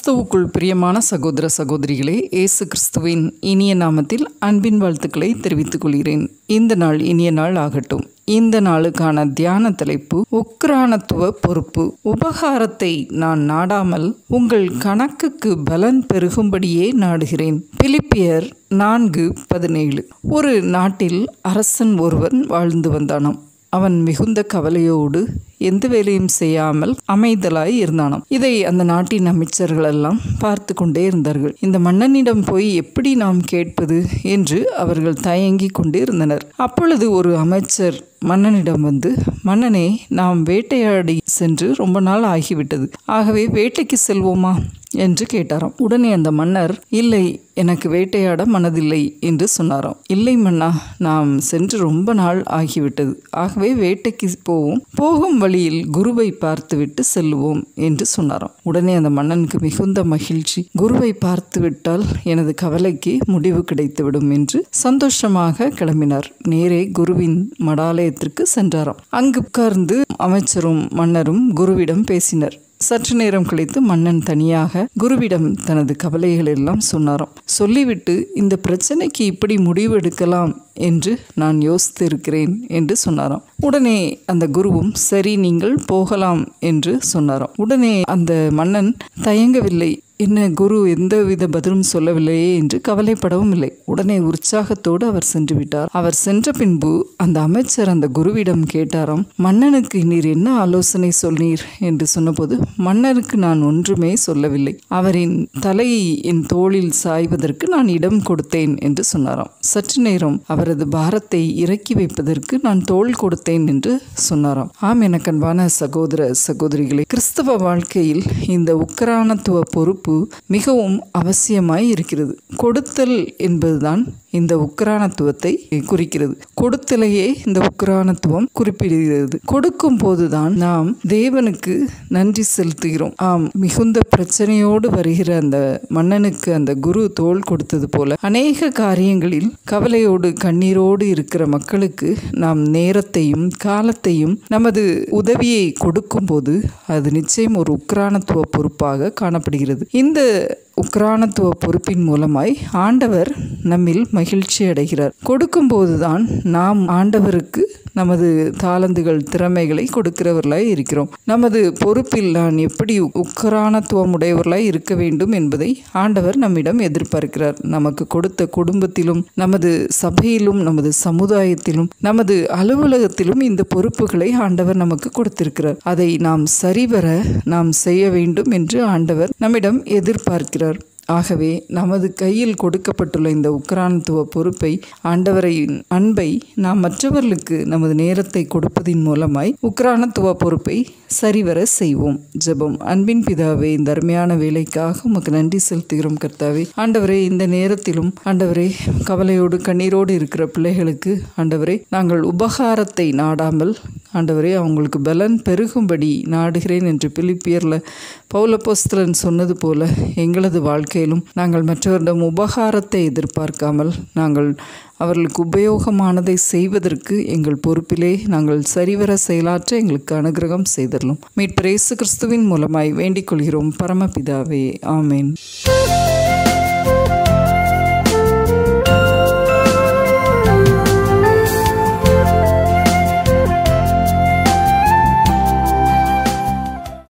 கிறிஸ்துவுக்குள் பிரியமான சகோதர சகோதரிகளே இயேசு கிறிஸ்துவின் இனிய நாமத்தில் அன்பின் வாழ்த்துக்களை தெரிவித்துக் கொள்கிறேன் இந்த நாள் இனிய நாள் ஆகட்டும் இந்த நாளுக்கான தியான தலைப்பு உக்ரானத்துவ பொறுப்பு உபகாரத்தை நான் நாடாமல் உங்கள் கணக்குக்கு பலன் பெருகும்படியே நாடுகிறேன் பிலிப்பியர் நான்கு பதினேழு ஒரு நாட்டில் அரசன் ஒருவன் வாழ்ந்து வந்தானாம் அவன் மிகுந்த கவலையோடு எந்த வேலையும் செய்யாமல் அமைதலாய் இருந்தானாம் இதை அந்த நாட்டின் அமைச்சர்கள் எல்லாம் பார்த்து கொண்டே இருந்தார்கள் இந்த மன்னனிடம் போய் எப்படி நாம் கேட்பது என்று அவர்கள் தயங்கி கொண்டே இருந்தனர் அப்பொழுது ஒரு அமைச்சர் மன்னனிடம் வந்து மன்னனே நாம் வேட்டையாடி சென்று ரொம்ப நாள் ஆகிவிட்டது ஆகவே வேட்டைக்கு செல்வோமா என்று கேட்டாராம் உடனே அந்த மன்னர் இல்லை எனக்கு வேட்டையாட மனதில்லை என்று சொன்னாராம் இல்லை மன்னா நாம் சென்று ரொம்ப நாள் ஆகிவிட்டது ஆகவே வேட்டைக்கு போவோம் போகும் வழியில் குருவை பார்த்துவிட்டு செல்லுவோம் என்று சொன்னாராம் உடனே அந்த மன்னனுக்கு மிகுந்த மகிழ்ச்சி குருவை பார்த்து விட்டால் எனது கவலைக்கு முடிவு கிடைத்துவிடும் என்று சந்தோஷமாக கிளம்பினார் நேரே குருவின் மடாலயத்திற்கு சென்றாராம் அங்கு உட்கார்ந்து அமைச்சரும் மன்னரும் குருவிடம் பேசினர் சற்று நேரம் கழித்து மன்னன் தனியாக குருவிடம் தனது கவலைகள் எல்லாம் சொன்னாராம் சொல்லிவிட்டு இந்த பிரச்சனைக்கு இப்படி முடிவெடுக்கலாம் என்று நான் யோசித்திருக்கிறேன் என்று சொன்னாராம் உடனே அந்த குருவும் சரி நீங்கள் போகலாம் என்று சொன்னாராம் உடனே அந்த மன்னன் தயங்கவில்லை என்ன குரு எந்தவித பதிலும் சொல்லவில்லையே என்று கவலைப்படவும் இல்லை உடனே உற்சாகத்தோடு அவர் சென்று விட்டார் அவர் சென்ற பின்பு அந்த அமைச்சர் அந்த குருவிடம் கேட்டாராம் மன்னனுக்கு நீர் என்ன ஆலோசனை சொன்னீர் என்று சொன்னபோது மன்னருக்கு நான் ஒன்றுமே சொல்லவில்லை அவரின் தலையை என் தோளில் சாய்வதற்கு நான் இடம் கொடுத்தேன் என்று சொன்னாராம் சற்று நேரம் அவரது பாரத்தை இறக்கி வைப்பதற்கு நான் தோள் கொடுத்தேன் என்று சொன்னாராம் ஆம் எனக்கு அன்பான சகோதர சகோதரிகளே கிறிஸ்தவ வாழ்க்கையில் இந்த உக்கரானத்துவ பொறுப்பு மிகவும் அவசியமாய் இருக்கிறது கொடுத்தல் என்பதுதான் இந்த உக்ரானத்துவத்தை குறிக்கிறது கொடுத்தலையே இந்த உக்ரானத்துவம் குறிப்பிடுகிறது கொடுக்கும் போதுதான் நாம் தேவனுக்கு நன்றி செலுத்துகிறோம் ஆம் மிகுந்த பிரச்சனையோடு வருகிற அந்த மன்னனுக்கு அந்த குரு தோல் கொடுத்தது போல அநேக காரியங்களில் கவலையோடு கண்ணீரோடு இருக்கிற மக்களுக்கு நாம் நேரத்தையும் காலத்தையும் நமது உதவியை கொடுக்கும்போது அது நிச்சயம் ஒரு உக்ரானத்துவ பொறுப்பாக காணப்படுகிறது இந்த உக்ரானத்துவ பொறுப்பின் மூலமாய் ஆண்டவர் நம்மில் மகிழ்ச்சி அடைகிறார் கொடுக்கும்போதுதான் நாம் ஆண்டவருக்கு நமது தாளந்துகள் திறமைகளை கொடுக்கிறவர்களாய் இருக்கிறோம் நமது பொறுப்பில் நான் எப்படி உக்கரானத்துவம் உடையவர்களாய் இருக்க வேண்டும் என்பதை ஆண்டவர் நம்மிடம் எதிர்பார்க்கிறார் நமக்கு கொடுத்த குடும்பத்திலும் நமது சபையிலும் நமது சமுதாயத்திலும் நமது அலுவலகத்திலும் இந்த பொறுப்புகளை ஆண்டவர் நமக்கு கொடுத்திருக்கிறார் அதை நாம் சரிவர நாம் செய்ய வேண்டும் என்று ஆண்டவர் நம்மிடம் எதிர்பார்க்கிறார் ஆகவே நமது கையில் கொடுக்கப்பட்டுள்ள இந்த உக்ரானத்துவ பொறுப்பை ஆண்டவரின் அன்பை நாம் மற்றவர்களுக்கு நமது நேரத்தை கொடுப்பதின் மூலமாய் உக்ரானத்துவ பொறுப்பை சரிவர செய்வோம் ஜெபம் அன்பின் பிதாவே இந்த அருமையான வேலைக்காக உமக்கு நன்றி செலுத்துகிறோம் கர்த்தாவே ஆண்டவரே இந்த நேரத்திலும் ஆண்டவரே கவலையோடு கண்ணீரோடு இருக்கிற பிள்ளைகளுக்கு ஆண்டவரே நாங்கள் உபகாரத்தை நாடாமல் ஆண்டவரே அவங்களுக்கு பலன் பெருகும்படி நாடுகிறேன் என்று பிலிப்பியரில் பௌலபோஸ்தலன் சொன்னது போல எங்களது வாழ்க்கையிலும் நாங்கள் மற்றவரிடம் உபகாரத்தை எதிர்பார்க்காமல் நாங்கள் அவர்களுக்கு உபயோகமானதை செய்வதற்கு எங்கள் பொறுப்பிலே நாங்கள் சரிவர செயலாற்ற எங்களுக்கு அனுகிரகம் செய்தரலும் மீட்பரேசு கிறிஸ்துவின் மூலமாய் வேண்டிக் கொள்கிறோம் பரமபிதாவே ஆமேன்